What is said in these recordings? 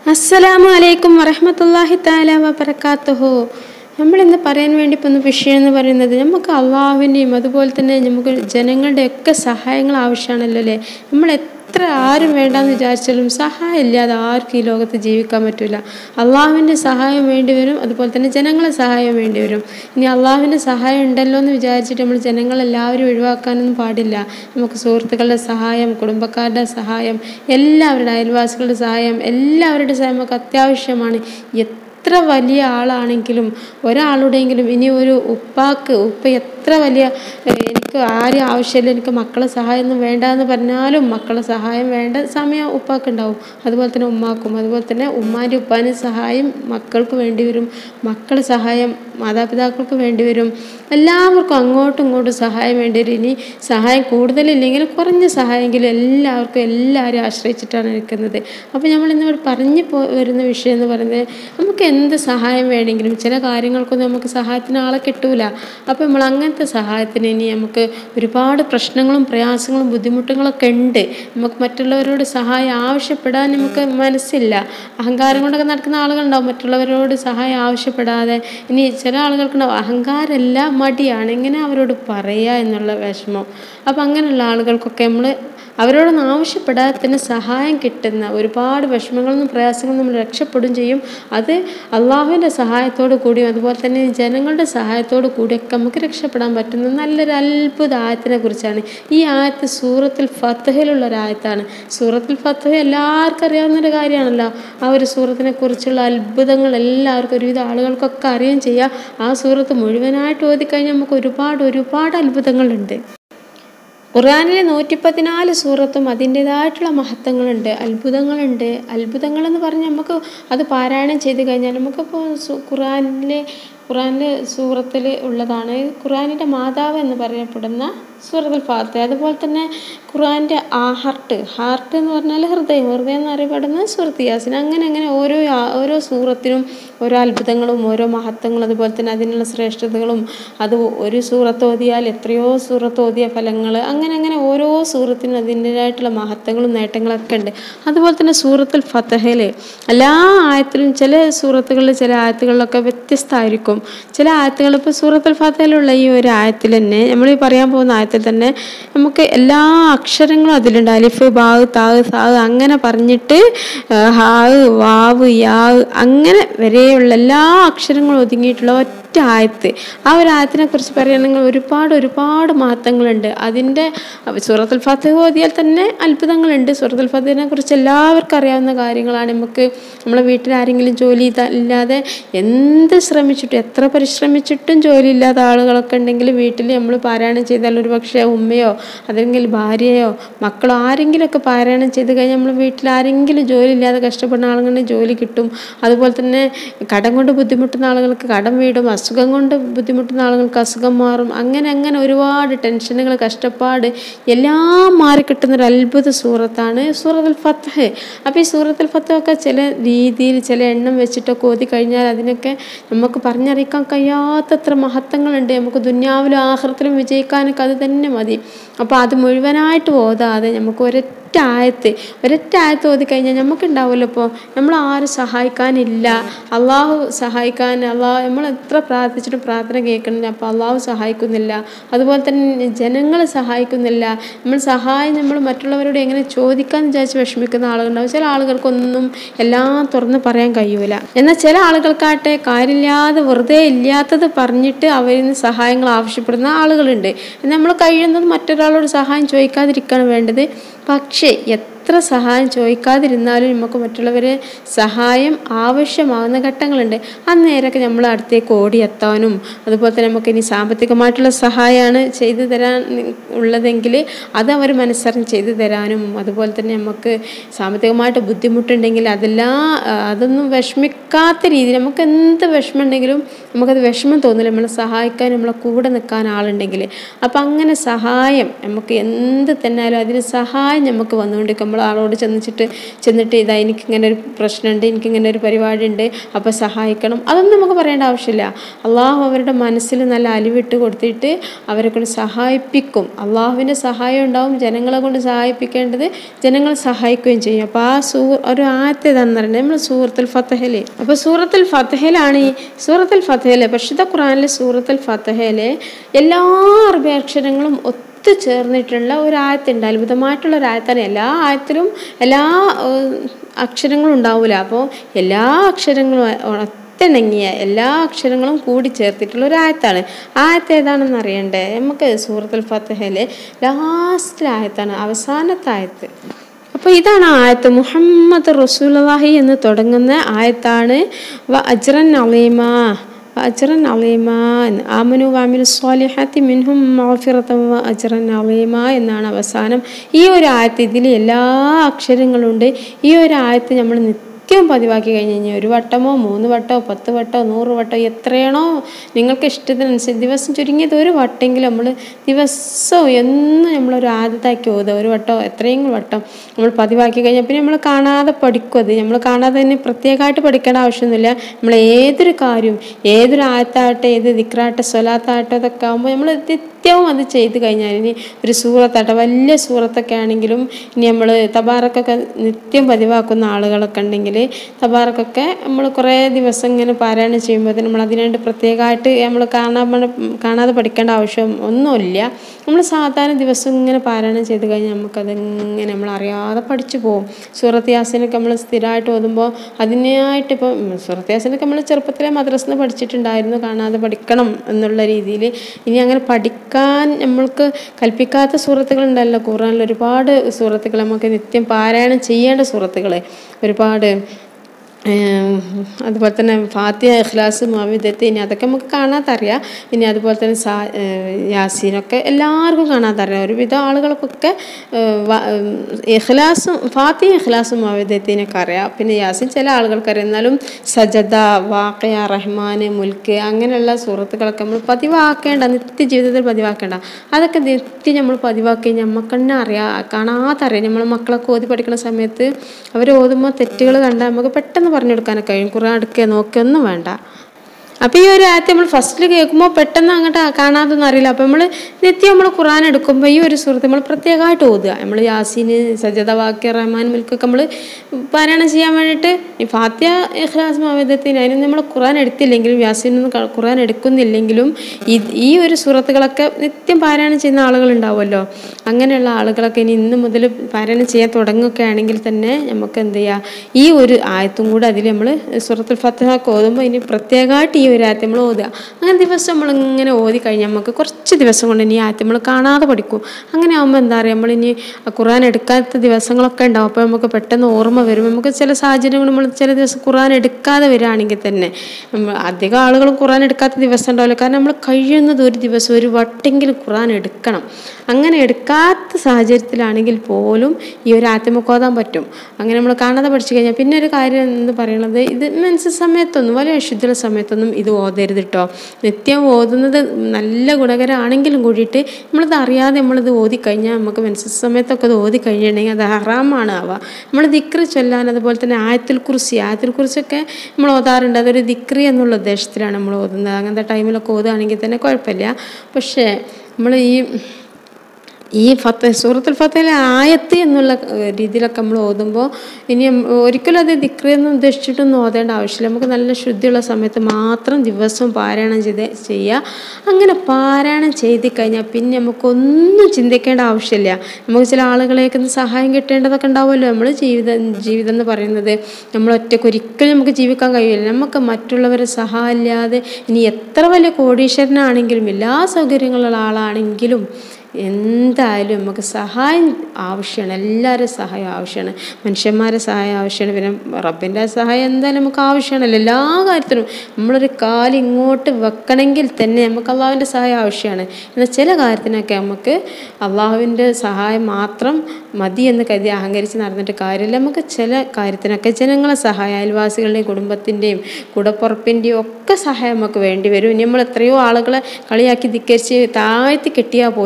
അസ്സലാമു അലൈക്കും വറഹമത്തല്ലാഹി താല വബർക്കാത്തുഹു നമ്മൾ ഇന്ന് പറയാൻ വേണ്ടി പോകുന്ന വിഷയം എന്ന് പറയുന്നത് നമുക്ക് അള്ളാഹുവിൻ്റെയും അതുപോലെ തന്നെ നമുക്ക് ജനങ്ങളുടെ ഒക്കെ സഹായങ്ങൾ ആവശ്യമാണല്ലോ അല്ലേ നമ്മൾ എത്ര ആരും വേണ്ടാന്ന് വിചാരിച്ചാലും സഹായം ഇല്ലാതെ ആർക്കും ഈ ലോകത്ത് ജീവിക്കാൻ പറ്റില്ല അള്ളാഹുവിൻ്റെ സഹായം വേണ്ടി വരും അതുപോലെ തന്നെ ജനങ്ങളെ സഹായം വേണ്ടി വരും ഇനി അള്ളാഹുവിൻ്റെ സഹായം ഉണ്ടല്ലോ എന്ന് വിചാരിച്ചിട്ട് നമ്മൾ ജനങ്ങളെല്ലാവരും ഒഴിവാക്കാനൊന്നും പാടില്ല നമുക്ക് സുഹൃത്തുക്കളുടെ സഹായം കുടുംബക്കാരുടെ സഹായം എല്ലാവരുടെ അയൽവാസികളുടെ സഹായം എല്ലാവരുടെ സഹായം നമുക്ക് അത്യാവശ്യമാണ് എത്ര വലിയ ആളാണെങ്കിലും ഒരാളുടെയെങ്കിലും ഇനി ഒരു ഉപ്പാക്ക് ഉപ്പ എത്ര വലിയ ഏഹ്, എനിക്ക് ആരും ആവശ്യമില്ല എനിക്ക് മക്കളെ സഹായം ഒന്നും വേണ്ട എന്ന് പറഞ്ഞാലും മക്കളെ സഹായം വേണ്ട സമയം ഉപ്പാക്ക് ഉണ്ടാവും അതുപോലെ തന്നെ ഉമ്മാക്കും അതുപോലെ തന്നെ ഉമ്മാൻ്റെ ഉപ്പാൻ്റെ സഹായം മക്കൾക്ക് വേണ്ടി വരും മക്കളുടെ സഹായം മാതാപിതാക്കൾക്ക് വേണ്ടി വരും എല്ലാവർക്കും അങ്ങോട്ടും ഇങ്ങോട്ടും സഹായം വേണ്ടി വരും ഇനി സഹായം കൂടുതലില്ലെങ്കിൽ കുറഞ്ഞ സഹായമെങ്കിലും എല്ലാവർക്കും എല്ലാവരും ആശ്രയിച്ചിട്ടാണ് നിൽക്കുന്നത് അപ്പോൾ നമ്മൾ ഇന്നിവിടെ പറഞ്ഞു പോ വരുന്ന വിഷയം എന്ന് പറയുന്നത് നമുക്ക് എന്ത് സഹായം വേണമെങ്കിലും ചില കാര്യങ്ങൾക്കൊന്നും നമുക്ക് സഹായത്തിന് ആളെ കിട്ടൂല അപ്പോൾ നമ്മൾ അങ്ങനത്തെ സഹായത്തിന് ഇനി നമുക്ക് ഒരുപാട് പ്രശ്നങ്ങളും പ്രയാസങ്ങളും ബുദ്ധിമുട്ടുകളൊക്കെ ഉണ്ട് നമുക്ക് മറ്റുള്ളവരോട് സഹായം ആവശ്യപ്പെടാൻ നമുക്ക് മനസ്സില്ല അഹങ്കാരം കൊണ്ടൊക്കെ നടക്കുന്ന ആളുകളുണ്ടാവും മറ്റുള്ളവരോട് സഹായം ആവശ്യപ്പെടാതെ ഇനി ചില ആളുകൾക്കുണ്ടാവും അഹങ്കാരമല്ല മടിയാണ് എങ്ങനെ അവരോട് പറയുക എന്നുള്ള വിഷമം അപ്പം അങ്ങനെയുള്ള ആളുകൾക്കൊക്കെ നമ്മൾ അവരോടൊന്നും ആവശ്യപ്പെടാതെ തന്നെ സഹായം കിട്ടുന്ന ഒരുപാട് വിഷമങ്ങളിൽ നിന്നും പ്രയാസങ്ങളിൽ നമ്മൾ രക്ഷപ്പെടും ചെയ്യും അത് അള്ളാഹുവിൻ്റെ സഹായത്തോടു കൂടിയും അതുപോലെ തന്നെ ജനങ്ങളുടെ സഹായത്തോടു കൂടിയൊക്കെ നമുക്ക് രക്ഷപ്പെടാൻ പറ്റുന്ന നല്ലൊരു അത്ഭുത ആയത്തിനെ കുറിച്ചാണ് ഈ ആയത്ത് സൂറത്തിൽ ഫത്തഹിലുള്ള ഒരു ആയത്താണ് സൂറത്തിൽ ഫത്തഹ് എല്ലാവർക്കും അറിയാവുന്ന ഒരു കാര്യമാണല്ലോ ആ ഒരു സൂറത്തിനെ കുറിച്ചുള്ള അത്ഭുതങ്ങൾ എല്ലാവർക്കും ഒരുവിധ ആളുകൾക്കൊക്കെ അറിയുകയും ചെയ്യാം ആ സൂറത്ത് മുഴുവനായിട്ട് ഓതിക്കഴിഞ്ഞാൽ നമുക്ക് ഒരുപാട് ഒരുപാട് അത്ഭുതങ്ങളുണ്ട് ഖുർആാനിലെ നൂറ്റി പതിനാല് സൂറത്തും അതിൻ്റെതായിട്ടുള്ള മഹത്വങ്ങളുണ്ട് അത്ഭുതങ്ങളുണ്ട് അത്ഭുതങ്ങളെന്ന് പറഞ്ഞാൽ നമുക്ക് അത് പാരായണം ചെയ്ത് കഴിഞ്ഞാൽ നമുക്കിപ്പോൾ സു- ഖുർആനിലെ ഖുർആനിലെ സൂറത്തിൽ ഉള്ളതാണ് ഖുർആനിൻ്റെ മാതാവ് എന്ന് പറയപ്പെടുന്ന സൂറത്തുൽ ഫാത്തിഹ അതുപോലെ തന്നെ ഖുർആൻ്റെ ആ ഹാർട്ട് ഹാർട്ട് എന്ന് പറഞ്ഞാൽ ഹൃദയം ഹൃദയം എന്ന് അറിയപ്പെടുന്ന സൂറത്ത് യാസിൻ അങ്ങനെ അങ്ങനെ ഓരോ ആ- ഓരോ സൂറത്തിനും ഓരോ അത്ഭുതങ്ങളും ഓരോ മഹത്വങ്ങളും അതുപോലെ തന്നെ അതിനുള്ള ശ്രേഷ്ഠതകളും അത് ഒരു സൂറത്ത് ഓതിയാൽ എത്രയോ സൂറത്ത് ഓതിയ ഫലങ്ങൾ അങ്ങനെ അങ്ങനെ ഓരോ സൂറത്തിനും അതിൻ്റെതായിട്ടുള്ള മഹത്വങ്ങളും നേട്ടങ്ങളൊക്കെ ഉണ്ട് അതുപോലെ തന്നെ സൂറത്തുൽ ഫത്തഹയിൽ എല്ലാ ആയത്തിലും ചില സൂറത്തുകളിൽ ചില ആയത്തുകളിലൊക്കെ വ്യത്യസ്തമായിരിക്കും ചില ആയത്തുകൾ ഇപ്പോൾ സൂറത്തുൽ ഫത്തഹയിലുള്ള ഈ ഒരു ആയത്തിൽ തന്നെ നമ്മൾ ഈ പറയാൻ പോകുന്ന ആയത്തിൽ തന്നെ നമുക്ക് എല്ലാ അക്ഷരങ്ങളും അതിലുണ്ട് അലിഫ് ബാവ് താവ് സാവ് അങ്ങനെ പറഞ്ഞിട്ട് ആ, ഹാവ് വാവ് യാവ് അങ്ങനെ വരെയുള്ള എല്ലാ അക്ഷരങ്ങളും ഒതുങ്ങിയിട്ടുള്ള ഒറ്റ ആയത്ത് ആ ഒരു ആയത്തിനെ കുറിച്ച് പറയുകയാണെങ്കിൽ ഒരുപാട് ഒരുപാട് മഹത്വങ്ങളുണ്ട് അതിൻ്റെ സൂറത്തുൽ ഫത്തഹ് ഓതിയാൽ തന്നെ അത്ഭുതങ്ങളുണ്ട് സൂറത്തുൽ ഫത്തഹിനെ കുറിച്ച് എല്ലാവർക്കും അറിയാവുന്ന കാര്യങ്ങളാണ് നമുക്ക് നമ്മളെ വീട്ടിൽ ആരെങ്കിലും ജോലി ഇത- ഇല്ലാതെ എന്ത് ശ്രമിച്ചിട്ടും എത്ര പരിശ്രമിച്ചിട്ടും ജോലി ഇല്ലാത്ത ആളുകളൊക്കെ ഉണ്ടെങ്കിൽ വീട്ടിൽ നമ്മൾ പാരായണം ചെയ്താൽ ഒരു പക്ഷേ ഉമ്മയോ അല്ലെങ്കിൽ ഭാര്യയോ മക്കളോ ആരെങ്കിലുമൊക്കെ പാരായണം ചെയ്ത് കഴിഞ്ഞാൽ നമ്മൾ വീട്ടിൽ ആരെങ്കിലും ജോലി ഇല്ലാതെ കഷ്ടപ്പെടുന്ന ആളുകളുണ്ടെങ്കിൽ ജോലി കിട്ടും അതുപോലെ തന്നെ കടം കൊണ്ട് ബുദ്ധിമുട്ടുന്ന ആളുകൾക്ക് കടം വീടും അസുഖം കൊണ്ട് ബുദ്ധിമുട്ടുന്ന ആളുകൾക്ക് അസുഖം മാറും അങ്ങനെ അങ്ങനെ ഒരുപാട് ടെൻഷനുകൾ കഷ്ടപ്പാട് എല്ലാം മാറി കിട്ടുന്ന ഒരു അത്ഭുത സൂറത്താണ് സൂറത്തുൽ ഫത്തഹ് അപ്പോൾ ഈ സൂറത്തുൽ ഫത്തഹൊക്കെ ചില രീതിയിൽ ചില എണ്ണം വെച്ചിട്ടൊക്കെ ഓതി കഴിഞ്ഞാൽ അതിനൊക്കെ നമുക്ക് പറഞ്ഞറിയിക്കാൻ കഴിയാത്തത്ര മഹത്വങ്ങളുണ്ട് നമുക്ക് ദുന്യാവിലും ആഹൃത്തിലും വിജയിക്കാനൊക്കെ അത് തന്നെ മതി അപ്പോൾ അത് മുഴുവനായിട്ട് ഓതാതെ നമുക്ക് ഒരൊറ്റ ആയത്ത് ഒരൊറ്റ ആയത്ത് ഓതി കഴിഞ്ഞാൽ നമുക്കുണ്ടാവുമല്ലോ ഇപ്പോൾ നമ്മൾ ആരും സഹായിക്കാനില്ല അള്ളാഹു സഹായിക്കാൻ അള്ളാഹു നമ്മൾ എത്ര പ്രാർത്ഥിച്ചിട്ടും പ്രാർത്ഥന കേൾക്കണില്ല അപ്പോൾ അള്ളാഹു സഹായിക്കുന്നില്ല അതുപോലെ തന്നെ ജനങ്ങൾ സഹായിക്കുന്നില്ല നമ്മൾ സഹായം നമ്മൾ മറ്റുള്ളവരോട് എങ്ങനെ ചോദിക്കാന്ന് വിചാരിച്ച് വിഷമിക്കുന്ന ആളുകളുണ്ടാവും ചില ആളുകൾക്കൊന്നും എല്ലാം തുറന്ന് പറയാൻ കഴിയൂല എന്നാൽ ചില ആളുകൾക്കാട്ടെ കാര്യമില്ലാതെ വെറുതെ ഇല്ലാത്തത് പറഞ്ഞിട്ട് അവരിൽ നിന്ന് സഹായങ്ങൾ ആവശ്യപ്പെടുന്ന ആളുകളുണ്ട് എന്നാൽ നമ്മൾ കഴിയുന്നത് മറ്റൊരാളോട് സഹായം ചോദിക്കാതിരിക്കുകയാണ് വേണ്ടത് പക്ഷേ എത്ര സഹായം ചോദിക്കാതിരുന്നാലും നമുക്ക് മറ്റുള്ളവരെ സഹായം ആവശ്യമാകുന്ന ഘട്ടങ്ങളുണ്ട് അന്നേരമൊക്കെ നമ്മൾ അടുത്തേക്ക് ഓടിയെത്താനും അതുപോലെ തന്നെ നമുക്ക് ഇനി സാമ്പത്തികമായിട്ടുള്ള സഹായമാണ് ചെയ്തു തരാൻ ഉള്ളതെങ്കിൽ അത് അവർ മനസ്സറിഞ്ഞ് ചെയ്തു തരാനും അതുപോലെ തന്നെ നമുക്ക് സാമ്പത്തികമായിട്ട് ബുദ്ധിമുട്ടുണ്ടെങ്കിൽ അതെല്ലാം ആ, അതൊന്നും വിഷമിക്കാത്ത രീതിയിൽ നമുക്ക് എന്ത് വിഷമം ഉണ്ടെങ്കിലും നമുക്കത് വിഷമം തോന്നില്ല നമ്മളെ സഹായിക്കാൻ നമ്മളെ കൂടെ നിൽക്കാൻ ആളുണ്ടെങ്കിൽ അപ്പം അങ്ങനെ സഹായം നമുക്ക് എന്ത് തന്നാലും അതിന് സഹായം നമുക്ക് വന്നുകൊണ്ടിരിക്കും നമ്മൾ നമ്മൾ ആളോട് ചെന്നിട്ട് ചെന്നിട്ട് ഇതാ എനിക്കിങ്ങനെ ഒരു പ്രശ്നമുണ്ട് എനിക്കിങ്ങനെ ഒരു പരിപാടി ഉണ്ട് അപ്പോൾ സഹായിക്കണം അതൊന്നും നമുക്ക് പറയേണ്ട ആവശ്യമില്ല അള്ളാഹു അവരുടെ മനസ്സിൽ നല്ല അലിവിട്ട് കൊടുത്തിട്ട് അവരെ കൊണ്ട് സഹായിപ്പിക്കും അള്ളാഹുവിൻ്റെ സഹായം ഉണ്ടാവും ജനങ്ങളെ കൊണ്ട് സഹായിപ്പിക്കേണ്ടത് ജനങ്ങൾ സഹായിക്കുകയും ചെയ്യും അപ്പോൾ ആ സൂ ഒരു ആദ്യത്തെ ഇതാണെന്ന് പറയുന്നത് നമ്മൾ സൂറത്തുൽ ഫത്തഹല് അപ്പോൾ സൂറത്തുൽ ഫത്തഹയിലാണ് ഈ സൂറത്തുൽ ഫത്തഹയിലെ പരിശുദ്ധ ഖുറാനിലെ സൂറത്തുൽ ഫത്തഹയിലെ എല്ലാ അറബി അക്ഷരങ്ങളും ഒത്തു ചേർന്നിട്ടുള്ള ഒരു ആയത്തുണ്ട് അത്ഭുതമായിട്ടുള്ള ഒരു ആയത്താണ് എല്ലാ ആയത്തിലും എല്ലാ ഏഹ്, അക്ഷരങ്ങളും ഉണ്ടാവില്ല അപ്പോൾ എല്ലാ അക്ഷരങ്ങളും ഒത്തിണങ്ങിയ എല്ലാ അക്ഷരങ്ങളും കൂടി ചേർത്തിട്ടുള്ള ഒരു ആയത്താണ് ആ ആയത്ത് ഏതാണെന്ന് അറിയണ്ടേ നമുക്ക് സൂറത്തുൽ ഫത്തഹയിലെ ലാസ്റ്റിലെ ആയത്താണ് അവസാനത്തെ ആയത്ത് അപ്പോൾ ഇതാണ് ആയത്ത് മുഹമ്മദ് റസൂലുള്ളാഹി എന്ന് തുടങ്ങുന്ന ആയത്താണ് വ അജ്റൻ അലീമ വ അജ്റൻ അലീമ എന്ന് ആമനു വാമിനു സ്വാലിഹാത്തി മിൻഹും മഗ്ഫിറത്തൻ വ അജ്റൻ അലീമ എന്നാണ് അവസാനം ഈ ഒരു ആയത്ത് ഇതിൽ എല്ലാ അക്ഷരങ്ങളുണ്ട് ഈ ഒരു ആയത്ത് നമ്മൾ നിത്യം പതിവാക്കി കഴിഞ്ഞ് കഴിഞ്ഞാൽ ഒരു വട്ടമോ മൂന്ന് വട്ടമോ പത്ത് വട്ടമോ നൂറ് വട്ടമോ എത്രയാണോ നിങ്ങൾക്ക് ഇഷ്ടത്തിനനുസരിച്ച് ദിവസം ചുരുങ്ങിയത് ഒരു വട്ടെങ്കിലും നമ്മൾ ദിവസവും എന്നും നമ്മളൊരു ആദ്യത്താക്കി ഓതുക ഒരു വട്ടമോ എത്രയെങ്കിലും വട്ടം നമ്മൾ പതിവാക്കി കഴിഞ്ഞാൽ പിന്നെ നമ്മൾ കാണാതെ പഠിക്കും അത് നമ്മൾ കാണാതെ തന്നെ പ്രത്യേകമായിട്ട് പഠിക്കേണ്ട ആവശ്യമൊന്നുമില്ല നമ്മൾ ഏതൊരു കാര്യവും ഏതൊരു ആയത്താകട്ടെ ഏത് ദിക്റാട്ടെ സ്വലാത്താകട്ടെ അതൊക്കെ ആകുമ്പോൾ നമ്മൾ നിത്യവും അത് ചെയ്ത് കഴിഞ്ഞാൽ ഇനി ഒരു സൂറത്താട്ടെ വലിയ സൂറത്തൊക്കെ ആണെങ്കിലും ഇനി നമ്മൾ തബാറക്കൊക്കെ നിത്യം പതിവാക്കുന്ന ആളുകളൊക്കെ ഉണ്ടെങ്കിൽ തബാറക്കൊക്കെ നമ്മൾ കുറേ ദിവസം ഇങ്ങനെ പാരായണം ചെയ്യുമ്പോൾ നമ്മൾ അതിനായിട്ട് പ്രത്യേകമായിട്ട് നമ്മൾ കാണാൻ കാണാതെ പഠിക്കേണ്ട ആവശ്യം ഒന്നുമില്ല നമ്മൾ സാധാരണ ദിവസം ഇങ്ങനെ പാരായണം ചെയ്ത് കഴിഞ്ഞാൽ നമുക്കത് ഇങ്ങനെ നമ്മൾ അറിയാതെ പഠിച്ചു പോകും സൂറത്ത് യാസിനൊക്കെ നമ്മൾ സ്ഥിരമായിട്ട് ഓതുമ്പോൾ അതിനായിട്ട് ഇപ്പം സൂറത്ത് യാസിനൊക്കെ നമ്മൾ ചെറുപ്പത്തിലെ മദ്രസിൽ നിന്ന് പഠിച്ചിട്ടുണ്ടായിരുന്നു കാണാതെ പഠിക്കണം എന്നുള്ള രീതിയിൽ ഇനി അങ്ങനെ പഠിക്കാൻ നമ്മൾക്ക് കൽപ്പിക്കാത്ത സൂറത്തുകളുണ്ടല്ലോ ഖുറാനിൽ ഒരുപാട് സൂറത്തുകൾ നമുക്ക് നിത്യം പാരായണം ചെയ്യേണ്ട സൂറത്തുകൾ ഒരുപാട് ഏം, അതുപോലെ തന്നെ ഫാത്തിഹ ഇഖ്ലാസ് മാവിദത്ത് ഇനി അതൊക്കെ നമുക്ക് കാണാത്തറിയാം ഇനി അതുപോലെ തന്നെ സാ ഏഹ് യാസീനൊക്കെ എല്ലാവർക്കും കാണാത്തറിയാം ഒരുവിധ ആളുകൾക്കൊക്കെ ഏഹ് വ- ഏഹ് ഇഖ്ലാസും ഫാത്തിഹ ഇഖ്ലാസും മാവിദത്തിനൊക്കെ അറിയാം പിന്നെ യാസീൻ ചില ആളുകൾക്കറിയാം എന്നാലും സജദ വാക്കയ റഹ്മാൻ മുൽക്ക് അങ്ങനെയുള്ള സുഹൃത്തുക്കളൊക്കെ നമ്മൾ പതിവാക്കേണ്ട നിത്യ ജീവിതത്തിൽ പതിവാക്കേണ്ട അതൊക്കെ നിത്യം നമ്മൾ പതിവാക്കി നമുക്ക് തന്നെ അറിയാം കാണാത്തറിയാം നമ്മൾ മക്കളൊക്കെ ഓതി പഠിക്കുന്ന സമയത്ത് അവർ ഓതുമ്പോൾ തെറ്റുകൾ കണ്ടാൽ നമുക്ക് പെട്ടെന്ന് പറഞ്ഞു കൊടുക്കാനൊക്കെ കഴിയും ഖുർആൻ എടുക്കുക നോക്കുക ഒന്നും വേണ്ട അപ്പോൾ ഈ ഒരു ആയത്ത് നമ്മൾ ഫസ്റ്റിൽ കേൾക്കുമ്പോൾ പെട്ടെന്ന് അങ്ങോട്ട് കാണാതൊന്നും അറിയില്ല അപ്പോൾ നമ്മൾ നിത്യം നമ്മൾ ഖുർആൻ എടുക്കുമ്പോൾ ഈ ഒരു സുഹൃത്ത് നമ്മൾ പ്രത്യേകമായിട്ട് ഓതുക നമ്മൾ യാസീന് സജദ വാക്യ റഹ്മാൻ മുൽക്കൊക്കെ നമ്മൾ പാരായണം ചെയ്യാൻ വേണ്ടിയിട്ട് ഈ ഫാത്യ ഇഖ്ലാസ് മാവേദത്തിന് അതിന് നമ്മൾ ഖുർആൻ എടുത്തില്ലെങ്കിലും യാസീനൊന്നും ക- ഖുർആൻ എടുക്കുന്നില്ലെങ്കിലും ഈ ഈ ഒരു സുഹൃത്തുക്കളൊക്കെ നിത്യം പാരായണം ചെയ്യുന്ന ആളുകളുണ്ടാവുമല്ലോ അങ്ങനെയുള്ള ആളുകളൊക്കെ ഇനി ഇന്ന് മുതൽ പാരായണം ചെയ്യാൻ തുടങ്ങുകയൊക്കെ ആണെങ്കിൽ തന്നെ നമുക്ക് എന്ത് ചെയ്യുക ഈ ഒരു ആയത്തും കൂടെ അതിൽ നമ്മൾ സുഹൃത്തുൽ ഫത്തഹൊക്കെ ഓതുമ്പോൾ ഇനി പ്രത്യേകമായിട്ട് ഈ ഒരു ആയത്ത് നമ്മൾ ഓതുക അങ്ങനെ ദിവസം നമ്മളിങ്ങനെ ഓതി കഴിഞ്ഞാൽ നമുക്ക് കുറച്ച് ദിവസം കൊണ്ട് ഇനി ഈ ആയത്ത് നമ്മൾ കാണാതെ പഠിക്കും അങ്ങനെ ആകുമ്പോൾ എന്താ പറയുക നമ്മളിനി ഖുർആൻ എടുക്കാത്ത ദിവസങ്ങളൊക്കെ ഉണ്ടാവും അപ്പോൾ നമുക്ക് പെട്ടെന്ന് ഓർമ്മ വരും നമുക്ക് ചില സാഹചര്യങ്ങൾ നമ്മൾ ചില ദിവസം ഖുർആൻ എടുക്കാതെ വരികയാണെങ്കിൽ തന്നെ നമ്മൾ അധികം ആളുകളും ഖുർആൻ എടുക്കാത്ത ദിവസം ഉണ്ടാവില്ല കാരണം നമ്മൾ കഴിയുന്നത് ഒരു ദിവസം ഒരു വട്ടെങ്കിലും ഖുർആൻ എടുക്കണം അങ്ങനെ എടുക്കാത്ത സാഹചര്യത്തിലാണെങ്കിൽ പോലും ഈ ഒരു ആത്മക്ക് ഓതാൻ പറ്റും അങ്ങനെ നമ്മൾ കാണാതെ പഠിച്ചു കഴിഞ്ഞാൽ പിന്നെ ഒരു കാര്യം എന്ന് പറയുന്നത് ഇത് മെൻസ് സമയത്തൊന്നും വലിയ അശുദ്ധ സമയത്തൊന്നും ഇത് ഓതരുത് കേട്ടോ നിത്യം ഓതുന്നത് നല്ല ഗുണകരമാണെങ്കിലും കൂടിയിട്ട് നമ്മളിത് അറിയാതെ നമ്മളിത് ഓതിക്കഴിഞ്ഞാൽ നമുക്ക് മെൻസസ് സമയത്തൊക്കെ അത് ഓതിക്കഴിഞ്ഞിട്ടുണ്ടെങ്കിൽ അത് ഹറാമാണ് ആവുക നമ്മൾ ദിക്റ് ചൊല്ലാൻ അതുപോലെ തന്നെ ആയത്തിൽ കുറിച്ച് ആയത്തിൽ കുറിച്ചൊക്കെ നമ്മൾ ഓതാറുണ്ട് അതൊരു ദിക്രി എന്നുള്ള ഉദ്ദേശത്തിലാണ് നമ്മൾ ഓതുന്നത് അങ്ങനത്തെ ടൈമിലൊക്കെ ഓതുകയാണെങ്കിൽ തന്നെ കുഴപ്പമില്ല പക്ഷേ നമ്മൾ ഈ ഈ ഫത്ത സൂറത്തുൽ ഫത്തയിലെ ആയത്ത് എന്നുള്ള ഏഹ്, രീതിയിലൊക്കെ നമ്മൾ ഓതുമ്പോൾ ഇനി ഉം ഒരിക്കലും അത് ദിക്രിയൊന്നും ഉദ്ദേശിച്ചിട്ടൊന്നും ഓതേണ്ട ആവശ്യമില്ല നമുക്ക് നല്ല ശുദ്ധിയുള്ള സമയത്ത് മാത്രം ദിവസവും പാരായണം ചെയ്ത് ചെയ്യുക അങ്ങനെ പാരായണം ചെയ്ത് കഴിഞ്ഞാൽ പിന്നെ നമുക്കൊന്നും ചിന്തിക്കേണ്ട ആവശ്യമില്ല നമുക്ക് ചില ആളുകളെയൊക്കെ ഒന്ന് സഹായം കിട്ടേണ്ടതൊക്കെ ഉണ്ടാവുമല്ലോ നമ്മൾ ജീവിതം ജീവിതം എന്ന് പറയുന്നത് നമ്മൾ ഒറ്റയ്ക്ക് ഒരിക്കലും നമുക്ക് ജീവിക്കാൻ കഴിയില്ല നമുക്ക് മറ്റുള്ളവരെ സഹായം ഇല്ലാതെ ഇനി എത്ര വലിയ കോടീശ്വരനാണെങ്കിലും എല്ലാ സൗകര്യങ്ങളുള്ള ആളാണെങ്കിലും എന്തായാലും നമുക്ക് സഹായം ആവശ്യമാണ് എല്ലാവരും സഹായം ആവശ്യമാണ് മനുഷ്യന്മാരെ സഹായം ആവശ്യമാണ് പിന്നെ റബ്ബിൻ്റെ സഹായം എന്തായാലും നമുക്ക് ആവശ്യമാണല്ലോ എല്ലാ കാര്യത്തിനും നമ്മളൊരു കാല് ഇങ്ങോട്ട് വെക്കണമെങ്കിൽ തന്നെ നമുക്ക് അള്ളാഹുവിൻ്റെ സഹായം ആവശ്യമാണ് എന്നാൽ ചില കാര്യത്തിനൊക്കെ നമുക്ക് അള്ളാഹുവിൻ്റെ സഹായം മാത്രം മതി എന്ന് കരുതി അഹങ്കരിച്ച് നടന്നിട്ട് കാര്യമില്ല നമുക്ക് ചില കാര്യത്തിനൊക്കെ ജനങ്ങളെ സഹായം അയൽവാസികളുടെയും കുടുംബത്തിൻ്റെയും കൂടപ്പുറപ്പിൻ്റെയും ഒക്കെ സഹായം നമുക്ക് വേണ്ടി വരും ഇനി നമ്മൾ എത്രയോ ആളുകളെ കളിയാക്കി ധിക്കരിച്ച് താഴ്ത്തി കെട്ടിയാൽ പോലും ആ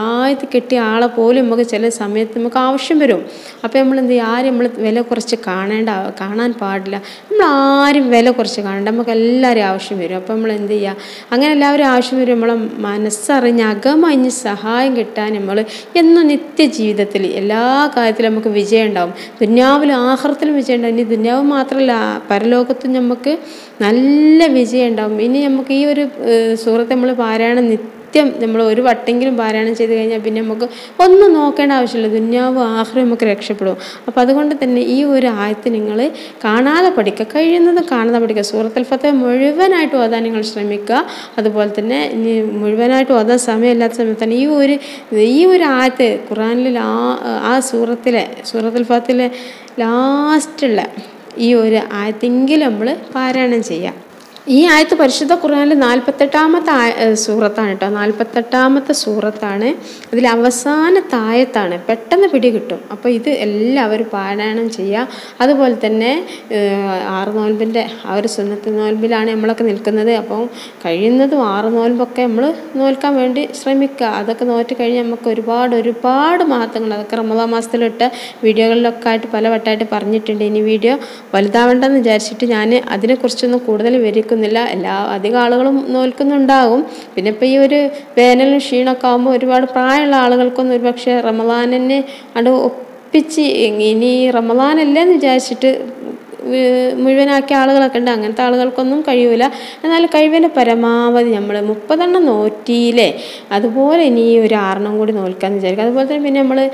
ഹിദായത്ത് കിട്ടിയ ആളെ പോലും നമുക്ക് ചില സമയത്ത് നമുക്ക് ആവശ്യം വരും അപ്പോൾ നമ്മൾ എന്ത് ചെയ്യും ആരും നമ്മൾ വില കുറച്ച് കാണേണ്ട കാണാൻ പാടില്ല നമ്മൾ ആരും വില കുറച്ച് കാണണ്ട നമുക്ക് എല്ലാവരും ആവശ്യം വരും അപ്പോൾ നമ്മൾ എന്ത് ചെയ്യുക അങ്ങനെ എല്ലാവരും ആവശ്യം വരും നമ്മളെ മനസ്സറിഞ്ഞ് അകമഞ്ഞ് സഹായം കിട്ടാൻ നമ്മൾ എന്നും നിത്യജീവിതത്തിൽ എല്ലാ കാര്യത്തിലും നമുക്ക് വിജയം ഉണ്ടാവും ദുന്യാവിലും ആഹ്റത്തിലും വിജയം ഉണ്ടാവും ഇനി ദുന്യാവ് മാത്രമല്ല പരലോകത്തും നമുക്ക് നല്ല വിജയം ഉണ്ടാവും ഇനി നമുക്ക് ഈ ഒരു സൂറത്ത് നമ്മൾ പാരായണം നിത്യം നമ്മൾ ഒരു വട്ടെങ്കിലും പാരായണം ചെയ്ത് കഴിഞ്ഞാൽ പിന്നെ നമുക്ക് ഒന്നും നോക്കേണ്ട ആവശ്യമില്ല ദുന്യാവ് ആഹ്റം നമുക്ക് രക്ഷപ്പെടും അപ്പോൾ അതുകൊണ്ട് തന്നെ ഈ ഒരു ആയത്ത് നിങ്ങൾ കാണാതെ പഠിക്കുക കഴിയുന്നത് കാണാതെ പഠിക്കുക സൂറത്തുൽ ഫത്തഹ മുഴുവനായിട്ട് ഓതാൻ നിങ്ങൾ ശ്രമിക്കുക അതുപോലെ തന്നെ ഇനി മുഴുവനായിട്ട് ഓതാൻ സമയമില്ലാത്ത സമയത്ത് തന്നെ ഈ ഒരു ഈ ഒരു ആയത്ത് ഖുറാനിൽ ആ ആ സൂറത്തിലെ സൂറത്തുൽ ഫത്തിലെ ലാസ്റ്റുള്ള ഈ ഒരു ആയത്തെങ്കിലും നമ്മൾ പാരായണം ചെയ്യാം ഈ ആയത്ത് പരിശുദ്ധ ഖുർആനിൽ നാൽപ്പത്തെട്ടാമത്തെ ആയ സൂറത്താണ് കേട്ടോ നാൽപ്പത്തെട്ടാമത്തെ സൂറത്താണ് അതിൽ അവസാനത്തെ ആയത്താണ് പെട്ടെന്ന് പിടി കിട്ടും അപ്പോൾ ഇത് എല്ലാവരും പാരായണം ചെയ്യുക അതുപോലെ തന്നെ ആറ് നോൽമ്പിൻ്റെ ആ ഒരു സുന്നത്ത് നോൽമ്പിലാണ് നമ്മളൊക്കെ നിൽക്കുന്നത് അപ്പോൾ കഴിയുന്നതും ആറ് നോൽമ്പൊക്കെ നമ്മൾ നോൽക്കാൻ വേണ്ടി ശ്രമിക്കുക അതൊക്കെ നോറ്റ് കഴിഞ്ഞ് നമുക്ക് ഒരുപാട് ഒരുപാട് മഹത്വങ്ങൾ അതൊക്കെ റമദാ മാസത്തിലിട്ട വീഡിയോകളിലൊക്കെ ആയിട്ട് പല വട്ടമായിട്ട് പറഞ്ഞിട്ടുണ്ട് ഇനി വീഡിയോ വലുതാവേണ്ടെന്ന് വിചാരിച്ചിട്ട് ഞാൻ അതിനെക്കുറിച്ചൊന്നും കൂടുതൽ വിവരിക്കുന്നില്ല എല്ലാ അധികം ആളുകളും നോൽക്കുന്നുണ്ടാകും പിന്നെ ഇപ്പോൾ ഈ ഒരു വേനലും ക്ഷീണമൊക്കെ ആകുമ്പോൾ ഒരുപാട് പ്രായമുള്ള ആളുകൾക്കൊന്നും ഒരുപക്ഷെ റമദാനിനെ അത് ഒപ്പിച്ച് ഇനി റമദാനല്ലേ എന്ന് വിചാരിച്ചിട്ട് മുഴുവനാക്കിയ ആളുകളൊക്കെ ഉണ്ട് അങ്ങനത്തെ ആളുകൾക്കൊന്നും കഴിയൂല എന്നാൽ കഴിവിൻ്റെ പരമാവധി നമ്മൾ മുപ്പതെണ്ണം നോറ്റിയില്ലേ അതുപോലെ ഇനി ഒരു ആറെണ്ണം കൂടി നോൽക്കാമെന്ന് വിചാരിക്കും അതുപോലെ തന്നെ പിന്നെ നമ്മൾ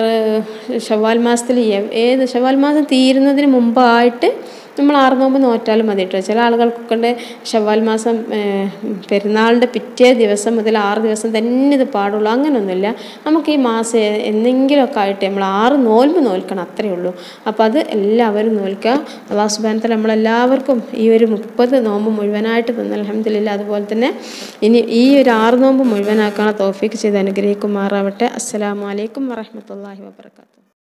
ഷവാൽ മാസത്തിൽ ഏത് ഷവാൽ മാസം തീരുന്നതിന് മുമ്പായിട്ട് നമ്മൾ ആറ് നോമ്പ് നോറ്റാലും മതി കേട്ടോ ചില ആളുകൾക്കൊക്കെ ഉണ്ട് ഷവ്വാൽ മാസം പെരുന്നാളിൻ്റെ പിറ്റേ ദിവസം മുതൽ ആറ് ദിവസം തന്നെ ഇത് പാടുള്ളൂ അങ്ങനെയൊന്നുമില്ല നമുക്ക് ഈ മാസം എന്തെങ്കിലുമൊക്കെ ആയിട്ട് നമ്മൾ ആറ് നോൽമ്പ് നോൽക്കണം അത്രയേ ഉള്ളൂ അപ്പോൾ അത് എല്ലാവരും നോൽക്കുക അള്ളാഹു സുബാനത്തിൽ നമ്മളെല്ലാവർക്കും ഈ ഒരു മുപ്പത് നോമ്പ് മുഴുവനായിട്ട് തന്ന അലഹമില്ല അതുപോലെ തന്നെ ഇനി ഈ ഒരു ആറ് നോമ്പ് മുഴുവനാക്കാനുള്ള തോഫിക്ക് ചെയ്ത് അനുഗ്രഹിക്കുമാറാവട്ടെ അസ്സലാമലൈക്കും വറഹമത്തല്ലാഹി വാബർക്കാത്തു